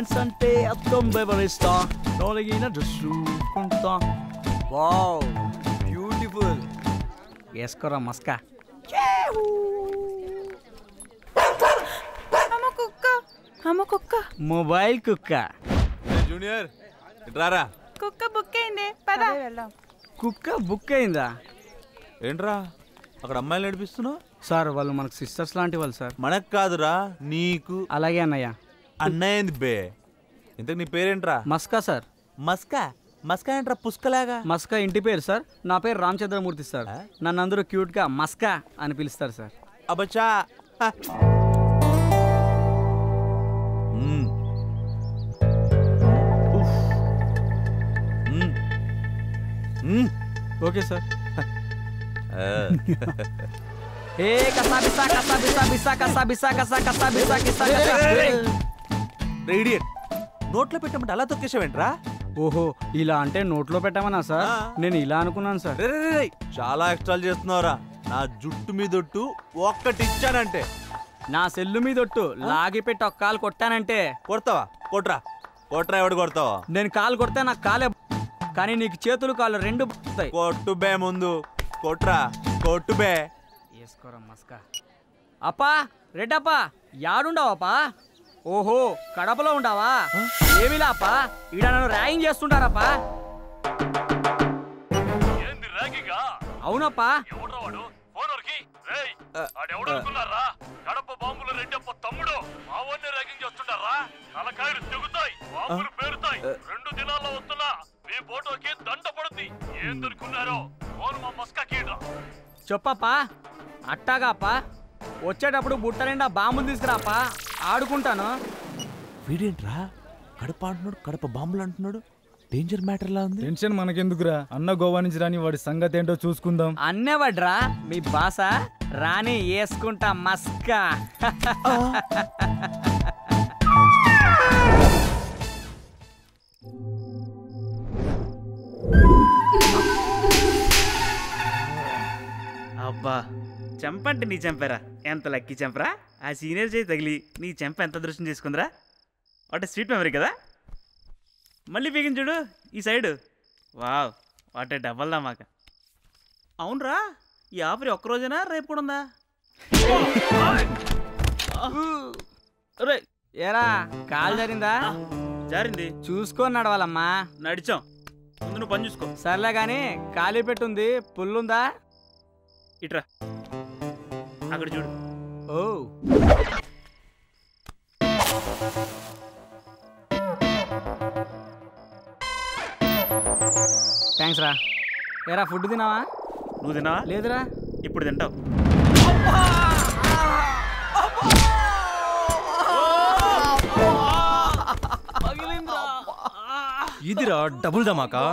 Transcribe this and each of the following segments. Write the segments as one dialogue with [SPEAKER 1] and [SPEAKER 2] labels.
[SPEAKER 1] Friends అంటే అర్థం వివరిస్తా తొలగిన చూసుకుంటా
[SPEAKER 2] వావ్ బ్యూటిఫుల్
[SPEAKER 1] వేసుకోరా మస్కా
[SPEAKER 3] అమ్మ కుక్క అమ్మ కుక్క
[SPEAKER 1] మొబైల్ కుక్క
[SPEAKER 2] జూనియర్ రారా
[SPEAKER 3] కుక్క బుక్ అయింది పద వెళ్దాం
[SPEAKER 1] కుక్క బుక్ అయిందా
[SPEAKER 2] ఏంట్రా అక్కడ అమ్మాయిలు నడిపిస్తున్నావు
[SPEAKER 1] సార్ వాళ్ళు మనకు సిస్టర్స్ లాంటి వాళ్ళు సార్
[SPEAKER 2] మనకు కాదురా నీకు
[SPEAKER 1] అలాగే అన్నయ్య
[SPEAKER 2] అన్నయ్యింది బే ఇంతకు నీ పేరేంట్రా
[SPEAKER 1] మస్కా సార్
[SPEAKER 2] మస్కా మస్కా ఏంట్రా పుష్కలాగా
[SPEAKER 1] మస్కా ఇంటి పేరు సార్ నా పేరు రామచంద్రమూర్తి సార్
[SPEAKER 2] ఆ?
[SPEAKER 1] నన్ను అందరూ క్యూట్గా మస్కా అని పిలుస్తారు సార్
[SPEAKER 2] అబచ్చా హ. మ్మ్. ఉఫ్. మ్మ్. మ్మ్.
[SPEAKER 1] ఓకే సార్
[SPEAKER 2] ఆ.
[SPEAKER 1] ఏ కసా బిసా కసా బిసా బిసా కసా బిసా కసా కసా బిసా కిసా కసా.
[SPEAKER 2] రే idiot. నోట్లో పెట్టమంటే అలా తొక్కేసావేంట్రా
[SPEAKER 1] ఓహో ఇలా అంటే నోట్లో పెట్టమనా సార్
[SPEAKER 2] ఆ.
[SPEAKER 1] నేను ఇలా అనుకున్నాను సార్
[SPEAKER 2] రే, రే, రే, రే. చాలా ఎక్స్ట్రాలు చేస్తున్నావురా నా జుట్టు మీదొట్టు ఒక్కటి ఇచ్చానంటే
[SPEAKER 1] నా సెల్లు మీద ఒట్టు లాగి పెట్టి ఒక కాలు కొట్టానంటే
[SPEAKER 2] కొడతావా కొట్రా కొట్రా ఎవడు కొడతావా
[SPEAKER 1] నేను కాలు కొడితే నాకు కాలే కానీ నీకు చేతులు కాళ్ళు రెండు పోతాయి
[SPEAKER 2] కొట్టు బే ముందు కొట్రా కొట్టు బే
[SPEAKER 1] వేసుకోరా మస్కా అప్పా రెడ్డప్పా యాడుండవప్పా ఓహో కడపలో ఉండవా ఏమిలా అప్పా ఈడ నన్ను ర్యాగింగ్ చేస్తుంటారప్పా
[SPEAKER 4] ఏంది ర్యాగింగా
[SPEAKER 1] అవునప్పా
[SPEAKER 4] ఎవడ్రా వాడు ఫోనర్కి రేయ్ ఆడెవడు అనుకున్నారా కడప బాంబులు రెడ్డప్ప తమ్ముడు మా వాడిని ర్యాగింగ్ చేస్తుంటారా తలకాయలు తెగుతాయి బాంబులు పేరుతాయి రెండు దినాల్లో వస్తున్నా మీ ఫోటోకి దండ పడుద్ది ఏందనుకున్నారో ఫోన్ మా మస్కా కీడ్రా
[SPEAKER 1] చెప్పప్పా అట్టాగాపా వచ్చేటప్పుడు బుట్ట నిండా బాంబులు తీసుకురాపా ఆడుకుంటాను
[SPEAKER 2] వీడేంట్రా కడప అంటున్నాడు కడప బాంబులు అంటున్నాడు డేంజర్ మ్యాటర్ లా ఉంది
[SPEAKER 5] టెన్షన్ మనకెందుకురా అన్న గోవా నుంచి రాని వాడి సంగతి ఏంటో చూసుకుందాం
[SPEAKER 1] అన్నేవడ్రా మీ బాస రాని వేసుకుంటా మస్కా
[SPEAKER 6] అబ్బా చెంపంటే నీ చెంపరా ఎంత లక్కీ చెంపరా ఆ సీనియర్ చేయి తగిలి నీ చెంప ఎంత దృష్టం చేసుకుందిరా వాట్ స్వీట్ మెమరీ కదా మళ్ళీ పీకిన చూడు ఈ సైడు వావ్ వాట్ డబల్ మాక అవునరా ఈ ఆఫర్ ఒక్క రోజేనా రేపు కూడా ఉందా రే
[SPEAKER 1] ఏరా కాలు జరిగిందా
[SPEAKER 6] జారింది
[SPEAKER 1] చూసుకొని నడవాలమ్మా
[SPEAKER 6] నడిచాం ముందు నువ్వు పని చూసుకో
[SPEAKER 1] సర్లే గాని ఖాళీ పెట్టుంది పుల్లుందా
[SPEAKER 6] ఇట్రా అక్కడ చూడు
[SPEAKER 1] ఓ థ్యాంక్స్ రా ఏరా ఫుడ్ తినావా
[SPEAKER 6] నువ్వు తిన్నావా
[SPEAKER 1] లేదురా
[SPEAKER 6] ఇప్పుడు తింటావు
[SPEAKER 7] ఇదిరా డబుల్ ధమాకా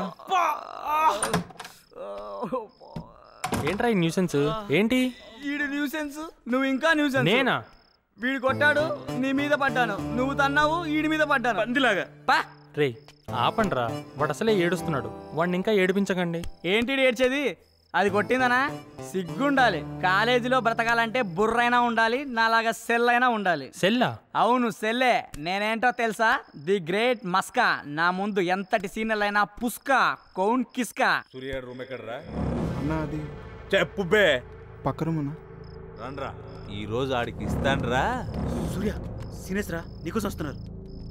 [SPEAKER 7] ఏంట్రా ఈ న్యూసెన్స్ ఏంటి
[SPEAKER 1] వీడు న్యూసెన్స్ నువ్వు ఇంకా న్యూసెన్స్
[SPEAKER 7] నేనా
[SPEAKER 1] వీడు కొట్టాడు నీ మీద పడ్డాను నువ్వు తన్నావు వీడి మీద పడ్డాను
[SPEAKER 6] పందిలాగా
[SPEAKER 1] పా
[SPEAKER 7] రే ఆపండ్రా వాడు అసలే ఏడుస్తున్నాడు వాడిని ఇంకా ఏడిపించకండి
[SPEAKER 1] ఏంటి ఏడ్చేది అది కొట్టిందనా సిగ్గుండాలి కాలేజీలో బ్రతకాలంటే బుర్రైనా ఉండాలి నాలాగా సెల్ అయినా ఉండాలి
[SPEAKER 7] సెల్లా
[SPEAKER 1] అవును సెల్లే నేనేంటో తెలుసా ది గ్రేట్ మస్కా నా ముందు ఎంతటి సీనియర్ అయినా పుస్కా కౌన్ కిస్కా
[SPEAKER 2] సూర్య రూమ్ ఎక్కడరా
[SPEAKER 5] అన్న అది
[SPEAKER 2] చెప్పు బే
[SPEAKER 5] పక్క రూమునా
[SPEAKER 2] రండ్రా ఈ రోజు ఆడికి ఇస్తాన్రా
[SPEAKER 6] సూర్య సీనియర్స్ రా నీకోసం వస్తున్నారు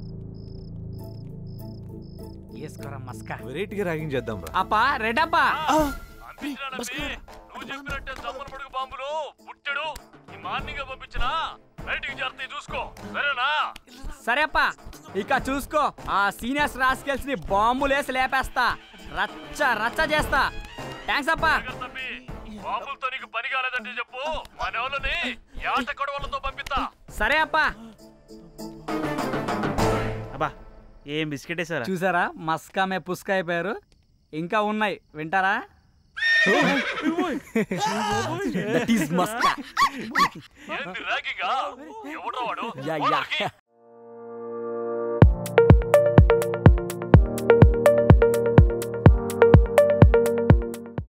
[SPEAKER 1] వేసుకోరా మస్కా
[SPEAKER 2] వెరైటీగా ర్యాగింగ్ చేద్దాం రా
[SPEAKER 1] అప్పా రెడప్పా
[SPEAKER 4] అందించినానమ్మి. నువ్వు చెప్పినట్టే దమ్మన పడుగు బాంబులు పుట్టెడు ఈ మార్నింగ్ పంపించిన బయటికి చేస్తాయి చూసుకో సరేనా
[SPEAKER 1] సరే అప్పా ఇక చూసుకో ఆ సీనియర్స్ రాస్కెల్స్ ని బాంబులేసి లేపేస్తా రచ్చ రచ్చ చేస్తా థ్యాంక్స్ అప్పా
[SPEAKER 4] జాగ్రత్త తమ్మి. బాంబులతో నీకు పని కాలేదంటే చెప్పు మన వాళ్ళని యాట కొడవలతో పంపిస్తా
[SPEAKER 1] సరే అప్పా
[SPEAKER 6] అబ్బా ఏం బిస్కెట్ వేసారా
[SPEAKER 1] చూసారా మస్కా మే పుస్కా అయిపోయారు ఇంకా ఉన్నాయి వింటారా దట్ ఈస్ మస్కా
[SPEAKER 4] ఏంది ర్యాగింగా ఎవడో వాడు
[SPEAKER 1] యా యా